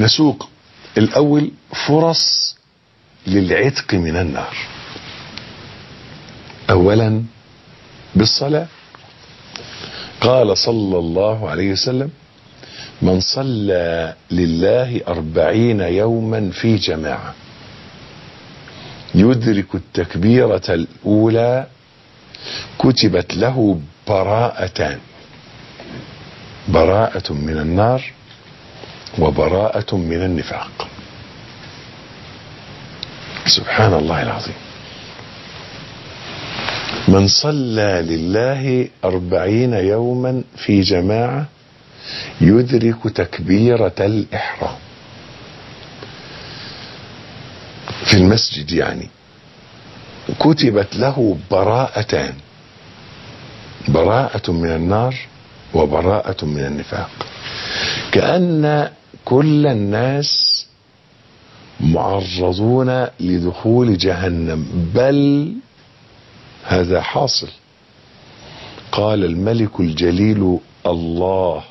نسوق الاول فرص للعتق من النار اولا بالصلاه قال صلى الله عليه وسلم من صلى لله أربعين يوما في جماعة يدرك التكبيرة الأولى كتبت له براءتان براءة من النار وبراءة من النفاق سبحان الله العظيم من صلى لله أربعين يوما في جماعة يدرك تكبيرة الإحرام في المسجد يعني كتبت له براءتان براءة من النار وبراءة من النفاق كأن كل الناس معرضون لدخول جهنم بل هذا حاصل قال الملك الجليل الله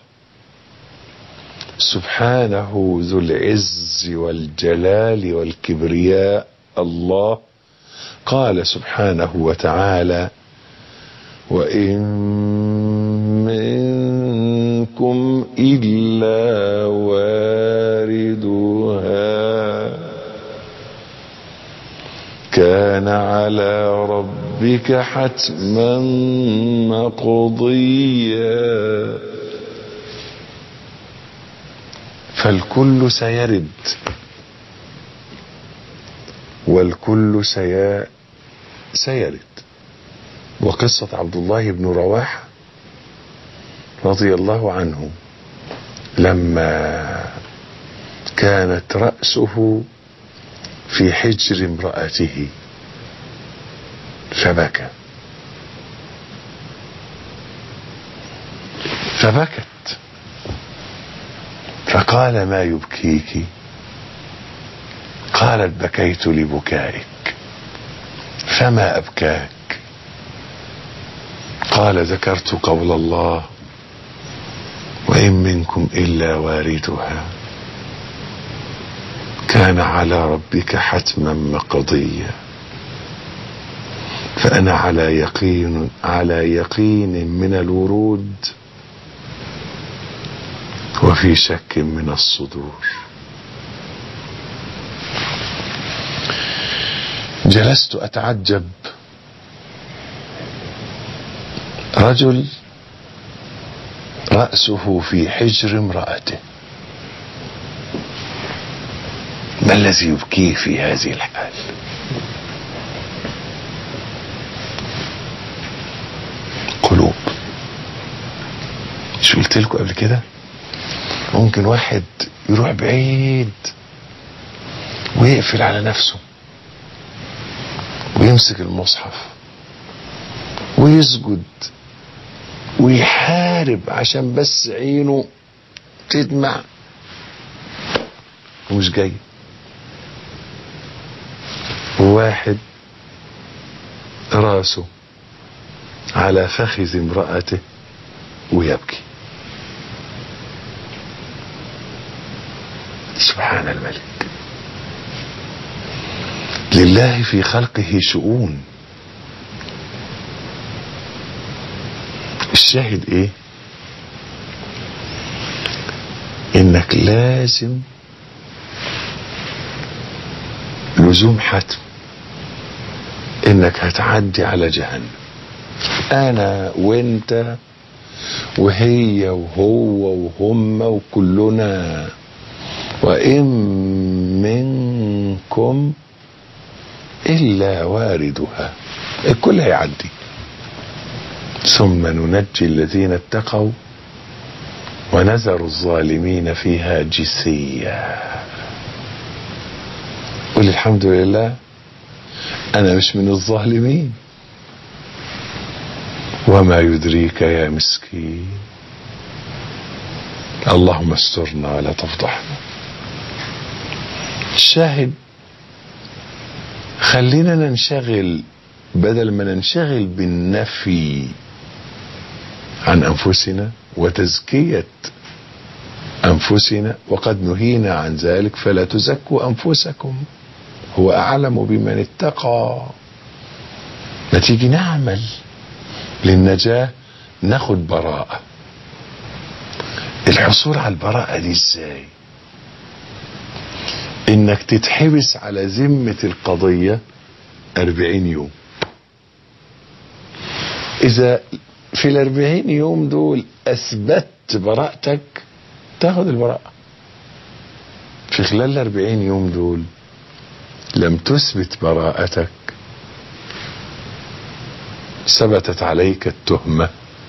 سبحانه ذو العز والجلال والكبرياء الله قال سبحانه وتعالى وإن منكم إلا واردها كان على ربك حتما مقضيا فالكل سيرد والكل سي... سيرد وقصة عبد الله بن رواحة رضي الله عنه لما كانت رأسه في حجر امرأته فبكى فبكت فقال ما يبكيك قالت بكيت لبكائك فما أبكاك قال ذكرت قول الله وإن منكم إلا واردها كان على ربك حتما مقضيا فأنا على يقين على يقين من الورود وفي شك من الصدور جلست أتعجب رجل رأسه في حجر امرأته ما الذي يبكيه في هذه الحال قلوب مش قلت لكم قبل كده ممكن واحد يروح بعيد ويقفل على نفسه ويمسك المصحف ويسجد ويحارب عشان بس عينه تدمع ومش جاي وواحد راسه على فخذ امرأته ويبكي سبحان الملك لله في خلقه شؤون الشاهد ايه انك لازم لزوم حتم انك هتعدي على جهنم انا وانت وهي وهو وهم وكلنا وان منكم الا واردها الكل هيعدي ثم ننجي الذين اتقوا ونذر الظالمين فيها جثيا قل الحمد لله انا مش من الظالمين وما يدريك يا مسكين اللهم استرنا ولا تفضحنا الشاهد خلينا ننشغل بدل ما ننشغل بالنفي عن انفسنا وتزكيه أنفسنا وقد نهينا عن ذلك فلا تزكوا أنفسكم هو أعلم بمن اتقى ما تيجي نعمل للنجاة ناخد براءة الحصول على البراءة دي ازاي انك تتحبس على ذمة القضية أربعين يوم اذا في الأربعين يوم دول اثبت براءتك تاخد البراءة في خلال الأربعين يوم دول لم تثبت براءتك ثبتت عليك التهمة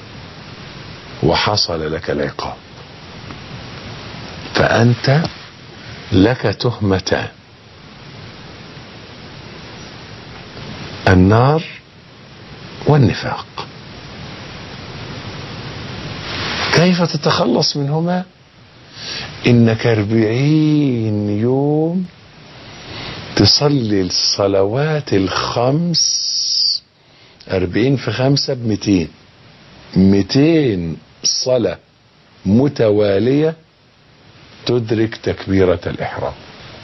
وحصل لك العقاب فأنت لك تهمتان النار والنفاق كيف تتخلص منهما انك اربعين يوم تصلي الصلوات الخمس اربعين في خمسة بمتين ميتين صلاة متوالية تدرك تكبيرة الإحرام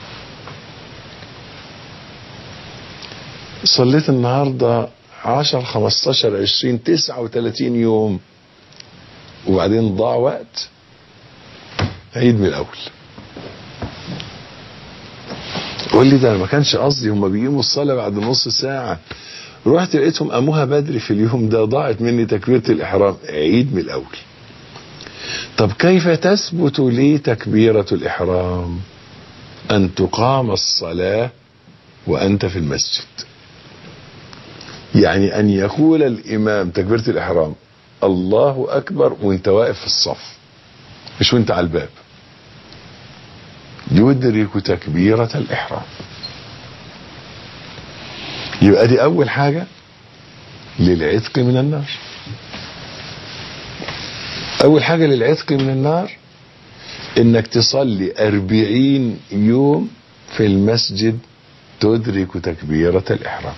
صليت النهاردة عشر خمستاشر عشرين تسعة وتلاتين يوم وبعدين ضاع وقت عيد من الأول قول لي ده انا ما كانش قصدي هم بيقيموا الصلاه بعد نص ساعه رحت لقيتهم قاموها بدري في اليوم ده ضاعت مني تكبيره الاحرام عيد من الاول طب كيف تثبت لي تكبيره الاحرام ان تقام الصلاه وانت في المسجد يعني ان يقول الامام تكبيره الاحرام الله اكبر وانت واقف في الصف مش وانت على الباب يدرك تكبيرة الإحرام يبقى دي أول حاجة للعتق من النار أول حاجة للعتق من النار إنك تصلي أربعين يوم في المسجد تدرك تكبيرة الإحرام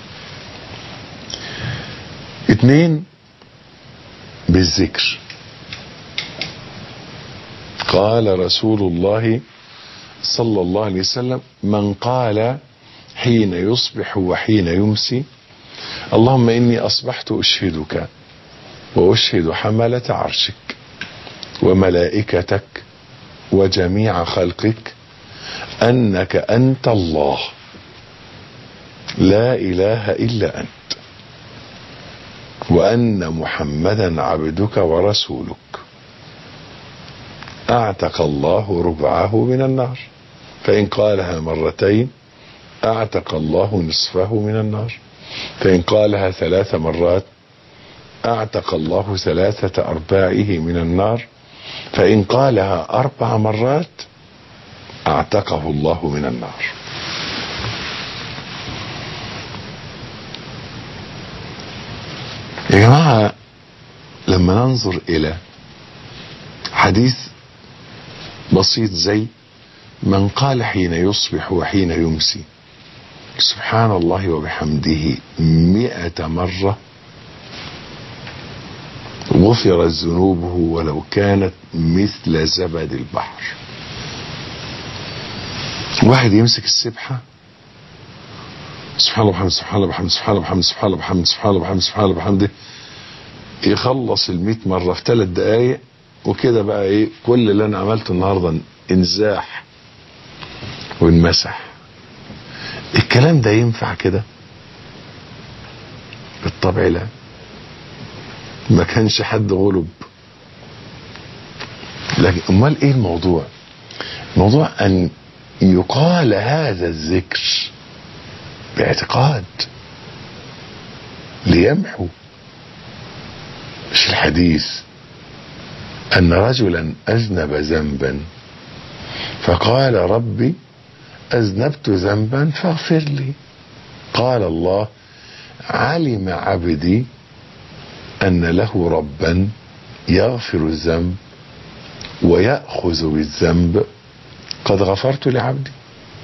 اتنين بالذكر قال رسول الله صلى الله عليه وسلم من قال حين يصبح وحين يمسي اللهم اني اصبحت اشهدك واشهد حمله عرشك وملائكتك وجميع خلقك انك انت الله لا اله الا انت وان محمدا عبدك ورسولك اعتق الله ربعه من النار فإن قالها مرتين أعتق الله نصفه من النار فإن قالها ثلاث مرات أعتق الله ثلاثة أرباعه من النار فإن قالها أربع مرات أعتقه الله من النار يا جماعة لما ننظر إلى حديث بسيط زي من قال حين يصبح وحين يمسي سبحان الله وبحمده مئة مرة غفرت ذنوبه ولو كانت مثل زبد البحر واحد يمسك السبحة سبحان الله وبحمده سبحان الله وبحمده سبحان الله وبحمده سبحان الله وبحمده سبحان الله وبحمده سبحان الله وبحمده يخلص المئة مرة في ثلاث دقايق وكده بقى ايه كل اللي انا عملته النهارده انزاح وانمسح الكلام ده ينفع كده بالطبع لا ما كانش حد غلب لكن امال ايه الموضوع موضوع ان يقال هذا الذكر باعتقاد ليمحو مش الحديث ان رجلا اذنب ذنبا فقال ربي اذنبت ذنبا فاغفر لي قال الله علم عبدي ان له ربا يغفر الذنب وياخذ بالذنب قد غفرت لعبدي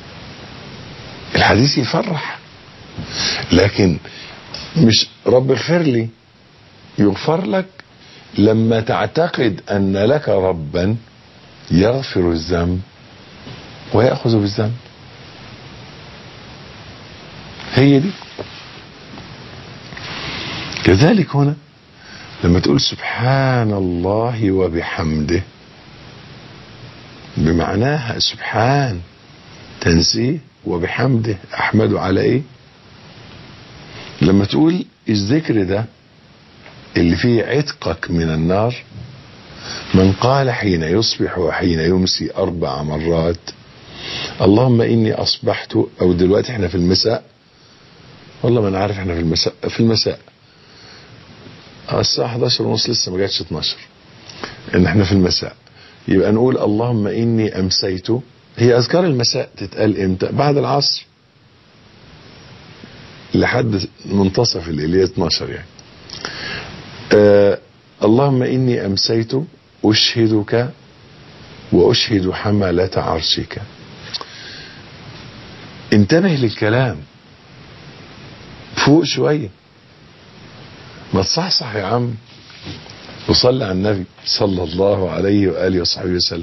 الحديث يفرح لكن مش رب اغفر لي يغفر لك لما تعتقد ان لك ربا يغفر الذنب ويأخذ بالذنب هي دي كذلك هنا لما تقول سبحان الله وبحمده بمعناها سبحان تنزيه وبحمده احمده على ايه لما تقول الذكر ده اللي فيه عتقك من النار من قال حين يصبح وحين يمسي اربع مرات اللهم اني اصبحت او دلوقتي احنا في المساء والله ما انا عارف احنا في المساء في المساء الساعة 11 ونص لسه ما جاتش 12 ان احنا في المساء يبقى نقول اللهم اني امسيت هي اذكار المساء تتقال امتى بعد العصر لحد منتصف الليل هي 12 يعني آه اللهم اني امسيت اشهدك واشهد حملة عرشك انتبه للكلام فوق شويه ما تصحصح يا عم وصلي على النبي صلى الله عليه واله وصحبه وسلم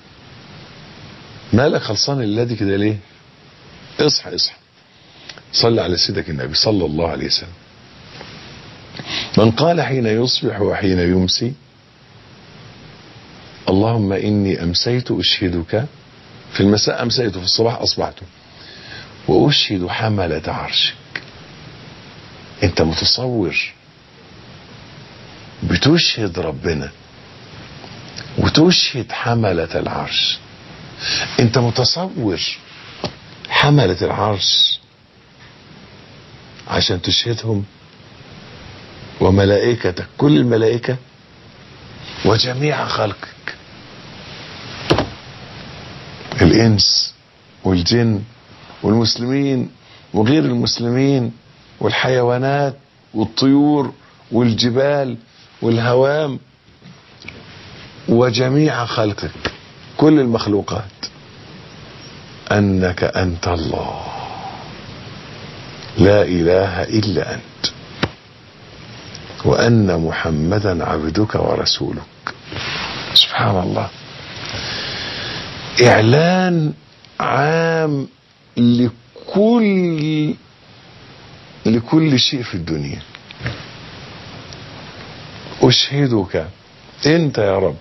مالك خلصان الليله كده ليه اصحى اصحى صلي على سيدك النبي صلى الله عليه وسلم من قال حين يصبح وحين يمسي اللهم اني امسيت اشهدك في المساء امسيت في الصباح اصبحت واشهد حملة عرشك انت متصور بتشهد ربنا وتشهد حملة العرش انت متصور حملة العرش عشان تشهدهم وملائكتك كل الملائكة وجميع خلقك الإنس والجن والمسلمين وغير المسلمين والحيوانات والطيور والجبال والهوام وجميع خلقك كل المخلوقات انك انت الله لا اله الا انت وان محمدا عبدك ورسولك سبحان الله اعلان عام لكل لكل شيء في الدنيا أشهدك أنت يا رب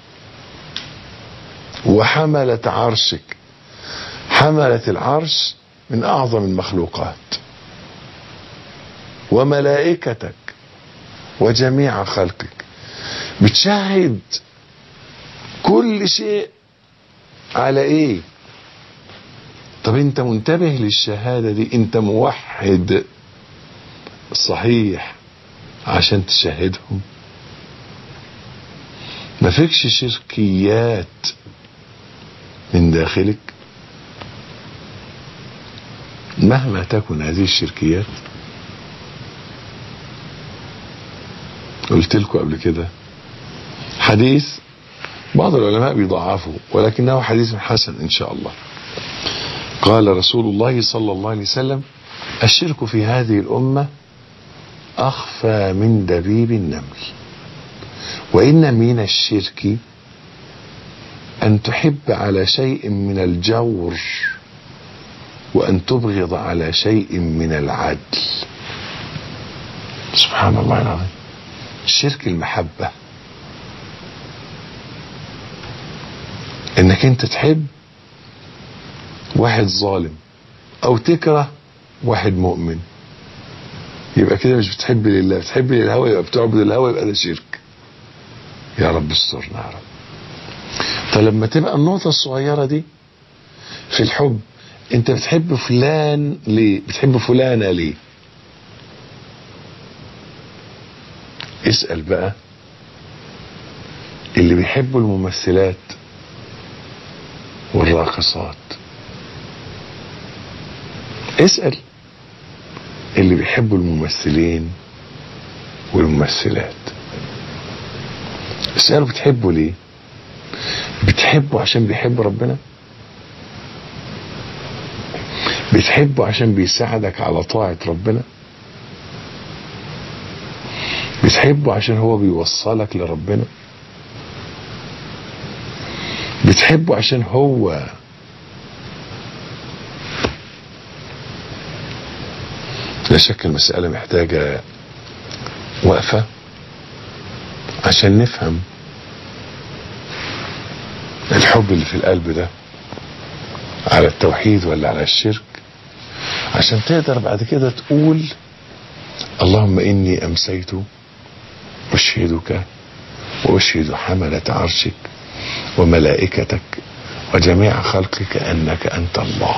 وحملة عرشك حملة العرش من أعظم المخلوقات وملائكتك وجميع خلقك بتشهد كل شيء على ايه طب انت منتبه للشهادة دي انت موحد صحيح عشان تشهدهم ما فيكش شركيات من داخلك مهما تكن هذه الشركيات قلت لكم قبل كده حديث بعض العلماء بيضعفه ولكنه حديث حسن ان شاء الله قال رسول الله صلى الله عليه وسلم الشرك في هذه الامه اخفى من دبيب النمل وان من الشرك ان تحب على شيء من الجور وان تبغض على شيء من العدل سبحان الله العظيم الشرك المحبه انك انت تحب واحد ظالم او تكره واحد مؤمن يبقى كده مش بتحب لله بتحب للهوى يبقى بتعبد الهوى يبقى ده شرك يا رب استرنا يا رب فلما تبقى النقطة الصغيرة دي في الحب انت بتحب فلان ليه بتحب فلانة ليه اسأل بقى اللي بيحبوا الممثلات والراقصات اسأل اللي بيحبوا الممثلين والممثلات اسأله بتحبه ليه بتحبه عشان بيحب ربنا بتحبه عشان بيساعدك على طاعة ربنا بتحبه عشان هو بيوصلك لربنا بتحبه عشان هو لا شك المسألة محتاجة وقفة عشان نفهم الحب اللي في القلب ده على التوحيد ولا على الشرك عشان تقدر بعد كده تقول اللهم إني أمسيت أشهدك وأشهد حملة عرشك وملائكتك وجميع خلقك أنك أنت الله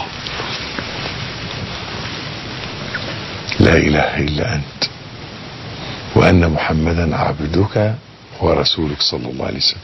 لا إله إلا أنت وأن محمدا عبدك ورسولك صلى الله عليه وسلم